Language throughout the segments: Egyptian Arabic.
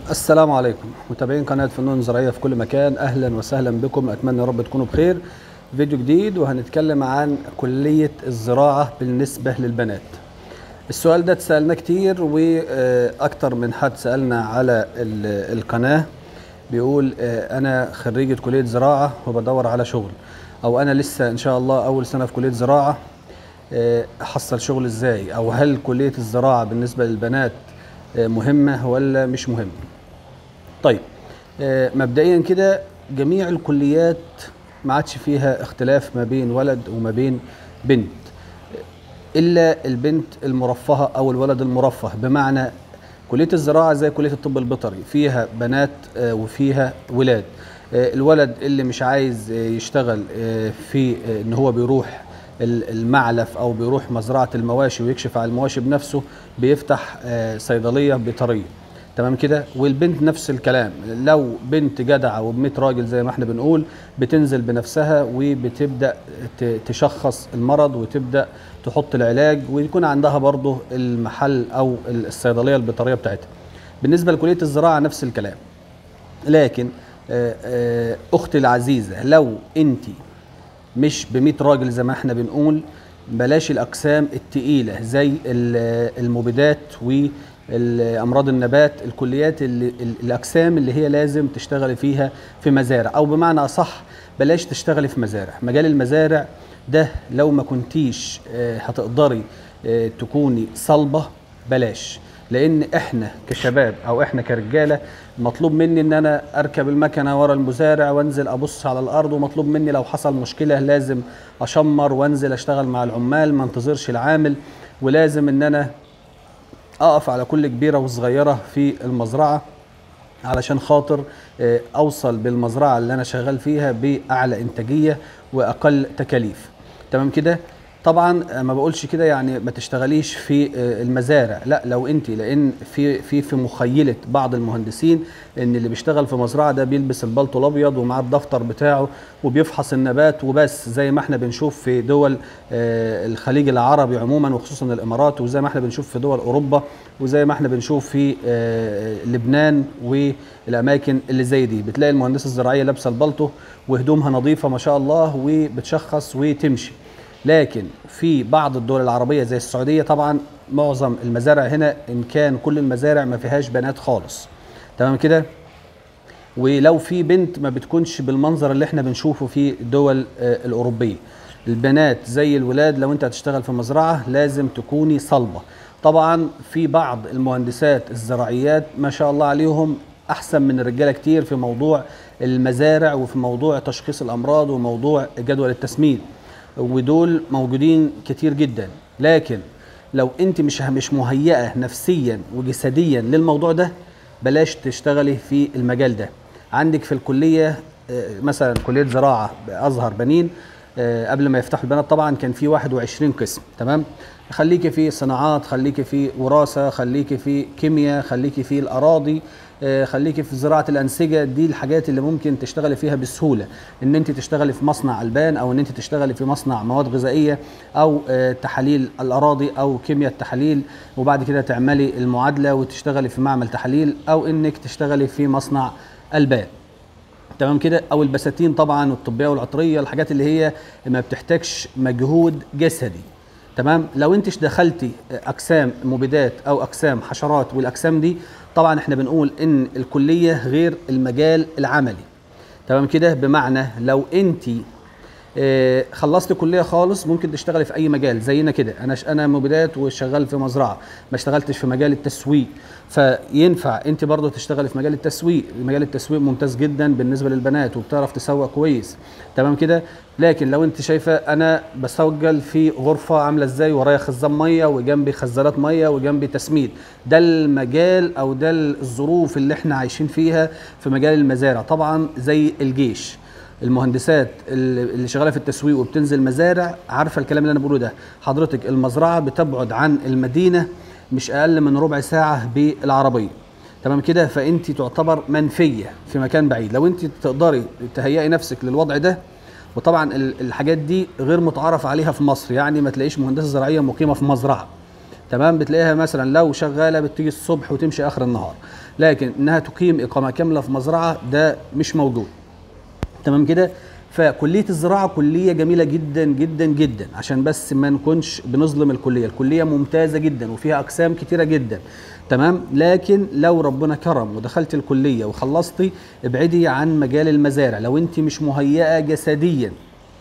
السلام عليكم متابعين قناة فنون زراعية في كل مكان أهلا وسهلا بكم أتمنى يا رب تكونوا بخير فيديو جديد وهنتكلم عن كلية الزراعة بالنسبة للبنات السؤال ده اتسألنا كتير وأكتر من حد سألنا على ال- القناة بيقول آه، أنا خريجة كلية زراعة وبدور على شغل أو أنا لسه إن شاء الله أول سنة في كلية زراعة آه، أحصل شغل إزاي أو هل كلية الزراعة بالنسبة للبنات آه، مهمة ولا مش مهمة طيب آه، مبدئيا كده جميع الكليات ما عادش فيها اختلاف ما بين ولد وما بين بنت الا البنت المرفهه او الولد المرفه بمعنى كليه الزراعه زي كليه الطب البيطري فيها بنات آه، وفيها ولاد آه، الولد اللي مش عايز آه، يشتغل آه، في آه، ان هو بيروح ال- المعلف او بيروح مزرعه المواشي ويكشف على المواشي بنفسه بيفتح آه، صيدليه بيطريه تمام كده والبنت نفس الكلام لو بنت جدعه وب راجل زي ما احنا بنقول بتنزل بنفسها وبتبدا ت- تشخص المرض وتبدا تحط العلاج ويكون عندها برضه المحل او الصيدليه البيطريه بتاعتها بالنسبه لكليه الزراعه نفس الكلام لكن آه، آه، اختي العزيزه لو انت مش ب 100 راجل زي ما احنا بنقول بلاش الاقسام التقيله زي ال- المبيدات والامراض النبات الكليات اللي ال- الاقسام اللي هي لازم تشتغلي فيها في مزارع او بمعنى اصح بلاش تشتغلي في مزارع مجال المزارع ده لو ما كنتيش آه، هتقدري آه، تكوني صلبه بلاش لان احنا كشباب او احنا كرجاله مطلوب مني ان انا اركب المكنه ورا المزارع وانزل ابص على الارض ومطلوب مني لو حصل مشكله لازم اشمر وانزل اشتغل مع العمال ما انتظرش العامل ولازم ان انا اقف على كل كبيره وصغيره في المزرعه علشان خاطر آه، اوصل بالمزرعه اللي انا شغال فيها باعلى انتاجيه واقل تكاليف تمام كده طبعا آه، ما بقولش كده يعني ما تشتغليش في آه، المزارع لا لو انت لان في في في مخيله بعض المهندسين ان اللي بيشتغل في مزرعه ده بيلبس البلطو الابيض ومعاه الدفتر بتاعه وبيفحص النبات وبس زي ما احنا بنشوف في دول آه، الخليج العربي عموما وخصوصا الامارات وزي ما احنا بنشوف في دول اوروبا وزي ما احنا بنشوف في آه، لبنان والاماكن اللي زي دي بتلاقي المهندسه الزراعيه لابسه البلطو وهدومها نظيفه ما شاء الله وبتشخص وتمشي لكن في بعض الدول العربيه زي السعوديه طبعا معظم المزارع هنا ان كان كل المزارع ما فيهاش بنات خالص تمام كده ولو في بنت ما بتكونش بالمنظر اللي احنا بنشوفه في الدول آه، الأوروبية البنات زي الولاد لو انت هتشتغل في مزرعة لازم تكوني صلبة طبعا في بعض المهندسات الزراعيات ما شاء الله عليهم أحسن من الرجالة كتير في موضوع المزارع وفي موضوع تشخيص الأمراض وموضوع جدول التسميد ودول موجودين كتير جدا لكن لو انت مش مش مهيئه نفسيا وجسديا للموضوع ده بلاش تشتغلي في المجال ده عندك في الكليه آه، مثلا كليه زراعه ازهر بنين آه، قبل ما يفتحوا البنات طبعا كان في 21 قسم تمام خليكي في صناعات خليكي في وراثه خليكي في كيمياء خليكي في الاراضي آه، خليكي في زراعه الانسجه دي الحاجات اللي ممكن تشتغلي فيها بسهوله ان انت تشتغلي في مصنع البان او ان انت تشتغلي في مصنع مواد غذائيه او آه، تحاليل الاراضي او كيمياء التحاليل وبعد كده تعملي المعادله وتشتغلي في معمل تحاليل او انك تشتغلي في مصنع البان تمام كده او البساتين طبعا والطبيه والعطريه الحاجات اللي هي ما بتحتاجش مجهود جسدي تمام لو انت دخلتي اقسام مبيدات او اقسام حشرات والاقسام دي طبعا احنا بنقول ان الكليه غير المجال العملي تمام كده بمعنى لو انت آه، خلصت كليه خالص ممكن تشتغلي في اي مجال زينا كده انا ش- انا مبيدات وشغال في مزرعه ما اشتغلتش في مجال التسويق فينفع انت برضه تشتغلي في مجال التسويق مجال التسويق ممتاز جدا بالنسبه للبنات وبتعرف تسوق كويس تمام كده لكن لو انت شايفه انا بسجل في غرفه عامله ازاي ورايا خزان ميه وجنبي خزانات ميه وجنبي تسميد ده المجال او ده الظروف اللي احنا عايشين فيها في مجال المزارع طبعا زي الجيش المهندسات اللي اللي شغاله في التسويق وبتنزل مزارع عارفه الكلام اللي انا بقوله ده حضرتك المزرعه بتبعد عن المدينه مش اقل من ربع ساعه بالعربيه تمام كده فانت تعتبر منفيه في مكان بعيد لو انت تقدري تهيئي نفسك للوضع ده وطبعا ال- الحاجات دي غير متعارف عليها في مصر يعني ما تلاقيش مهندسه زراعيه مقيمه في مزرعه تمام بتلاقيها مثلا لو شغاله بتيجي الصبح وتمشي اخر النهار لكن انها تقيم اقامه كامله في مزرعه ده مش موجود تمام كده فكليه الزراعه كليه جميله جدا جدا جدا عشان بس ما نكونش بنظلم الكليه الكليه ممتازه جدا وفيها اقسام كتيره جدا تمام لكن لو ربنا كرم ودخلت الكليه وخلصتي ابعدي عن مجال المزارع لو انت مش مهيئه جسديا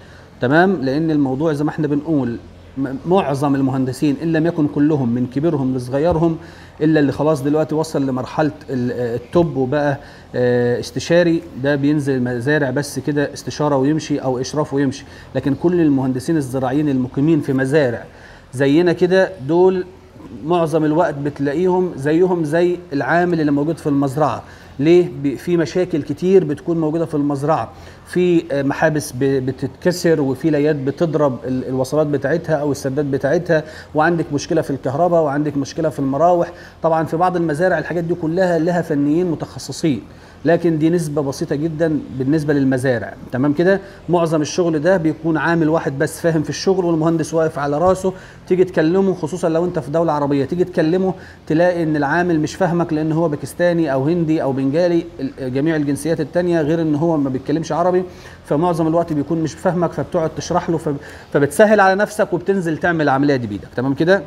تمام لان الموضوع زي ما احنا بنقول م- معظم المهندسين ان لم يكن كلهم من كبيرهم لصغيرهم الا اللي خلاص دلوقتي وصل لمرحله ال- آه، التوب وبقى آه، استشاري ده بينزل المزارع بس كده استشاره ويمشي او اشراف ويمشي لكن كل المهندسين الزراعيين المقيمين في مزارع زينا كده دول معظم الوقت بتلاقيهم زيهم زي العامل اللي موجود في المزرعه ليه بي- في مشاكل كتير بتكون موجوده في المزرعه في آه، محابس ب- بتتكسر وفي ليات بتضرب ال- الوصلات بتاعتها او السدات بتاعتها وعندك مشكله في الكهرباء وعندك مشكله في المراوح طبعا في بعض المزارع الحاجات دي كلها لها فنيين متخصصين لكن دي نسبة بسيطة جدا بالنسبة للمزارع تمام كده معظم الشغل ده بيكون عامل واحد بس فاهم في الشغل والمهندس واقف على راسه تيجي تكلمه خصوصا لو انت في دولة عربية تيجي تكلمه تلاقي ان العامل مش فاهمك لان هو باكستاني او هندي او بنجالي ال- جميع الجنسيات التانية غير ان هو ما بيتكلمش عربي فمعظم الوقت بيكون مش فاهمك فبتقعد تشرح له فب- فبتسهل على نفسك وبتنزل تعمل العملية دي بايدك تمام كده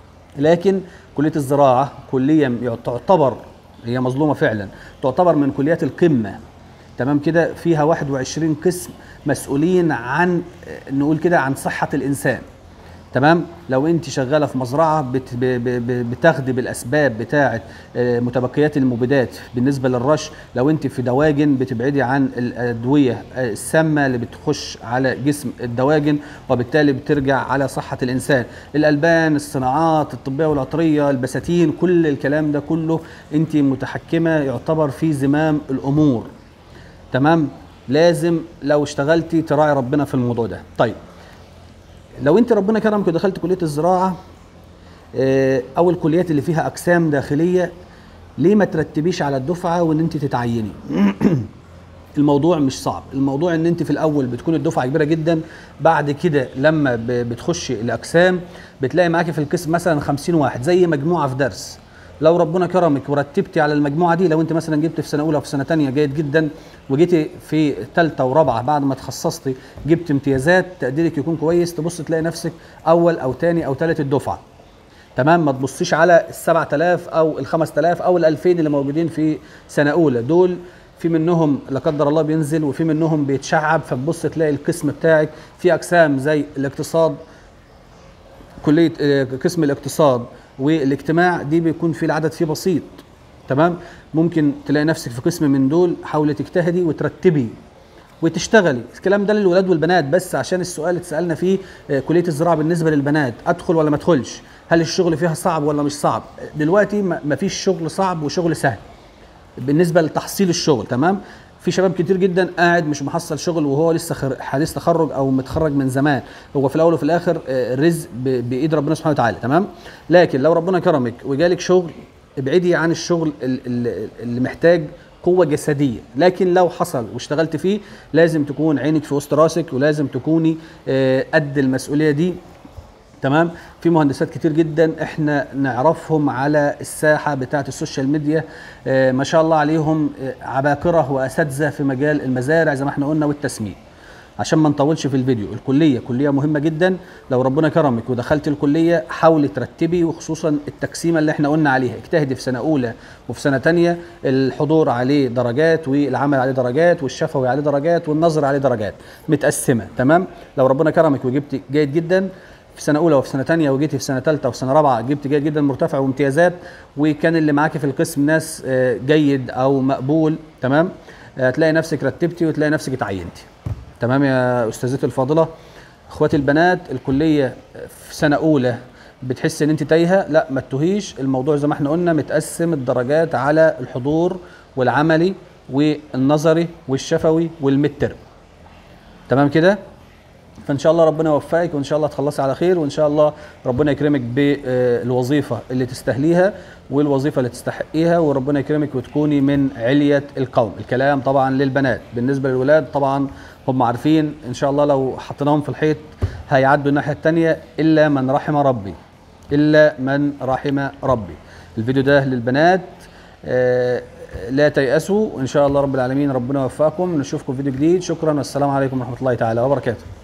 لكن كلية الزراعة كلية تعتبر هي مظلومة فعلا تعتبر من كليات القمة تمام كده فيها 21 قسم مسؤولين عن آه، نقول كده عن صحة الإنسان تمام لو انت شغاله في مزرعه بت ب ب ب بتاخدي بالاسباب بتاعه آه، متبقيات المبيدات بالنسبه للرش لو انت في دواجن بتبعدي عن الادويه آه، السامه اللي بتخش على جسم الدواجن وبالتالي بترجع على صحه الانسان الالبان الصناعات الطبيه والعطريه البساتين كل الكلام ده كله انت متحكمه يعتبر في زمام الامور تمام لازم لو اشتغلتي تراعي ربنا في الموضوع ده طيب لو انت ربنا كرمك ودخلت كليه الزراعه آه، او الكليات اللي فيها اقسام داخليه ليه ما ترتبيش على الدفعه وان انت تتعيني الموضوع مش صعب الموضوع ان انت في الاول بتكون الدفعه كبيره جدا بعد كده لما ب- بتخشي الاقسام بتلاقي معاكي في القسم مثلا 50 واحد زي مجموعه في درس لو ربنا كرمك ورتبتي على المجموعه دي لو انت مثلا جبت في سنه اولى وفي سنه ثانيه جيد جدا وجيتي في ثالثه ورابعه بعد ما تخصصتي جبت امتيازات تقديرك يكون كويس تبص تلاقي نفسك اول او ثاني او ثالث الدفعه تمام ما تبصيش على ال 7000 او ال 5000 او ال 2000 اللي موجودين في سنه اولى دول في منهم لا قدر الله بينزل وفي منهم بيتشعب فتبص تلاقي القسم بتاعك في اقسام زي الاقتصاد كليه آه، قسم الاقتصاد والاجتماع دي بيكون في العدد فيه بسيط تمام ممكن تلاقي نفسك في قسم من دول حاولي تجتهدي وترتبي وتشتغلي الكلام ده للولاد والبنات بس عشان السؤال اللي اتسالنا فيه آه، كليه الزراعه بالنسبه للبنات ادخل ولا ما ادخلش هل الشغل فيها صعب ولا مش صعب دلوقتي ما ما فيش شغل صعب وشغل سهل بالنسبه لتحصيل الشغل تمام في شباب كتير جدا قاعد مش محصل شغل وهو لسه خر... حديث تخرج او متخرج من زمان هو في الاول وفي الاخر آه، الرزق ب... بايد ربنا سبحانه وتعالى تمام لكن لو ربنا كرمك وجالك شغل ابعدي عن الشغل ال- ال- اللي محتاج قوة جسدية لكن لو حصل واشتغلت فيه لازم تكون عينك في وسط راسك ولازم تكوني آه، قد المسؤولية دي تمام في مهندسات كتير جدا احنا نعرفهم على الساحه بتاعه السوشيال ميديا اه ما شاء الله عليهم آه، عباقره واساتذه في مجال المزارع زي ما احنا قلنا والتسميد عشان ما نطولش في الفيديو الكليه كليه مهمه جدا لو ربنا كرمك ودخلت الكليه حاولي ترتبي وخصوصا التقسيمه اللي احنا قلنا عليها اجتهدي في سنه اولى وفي سنه تانية الحضور عليه درجات والعمل عليه درجات والشفوي عليه درجات والنظر عليه درجات متقسمه تمام لو ربنا كرمك وجبت جيد جدا في سنه اولى وفي سنه ثانيه وجيتي في سنه ثالثه وفي سنه رابعه جبت جيد جدا مرتفع وامتيازات وكان اللي معاكي في القسم ناس آه، جيد او مقبول تمام آه، هتلاقي نفسك رتبتي وتلاقي نفسك اتعينتي تمام يا استاذتي الفاضله اخواتي البنات الكليه في سنه اولى بتحس ان انت تايهه لا ما تتوهيش الموضوع زي ما احنا قلنا متقسم الدرجات على الحضور والعملي والنظري والشفوي والمتر تمام كده فان شاء الله ربنا يوفقك وان شاء الله تخلصي على خير وان شاء الله ربنا يكرمك بالوظيفه اللي تستاهليها والوظيفه اللي تستحقيها وربنا يكرمك وتكوني من عليه القوم الكلام طبعا للبنات بالنسبه للولاد طبعا هم عارفين ان شاء الله لو حطيناهم في الحيط هيعدوا الناحيه الثانيه الا من رحم ربي الا من رحم ربي الفيديو ده للبنات آه، لا تيأسوا ان شاء الله رب العالمين ربنا يوفقكم نشوفكم في فيديو جديد شكرا والسلام عليكم ورحمه الله تعالى وبركاته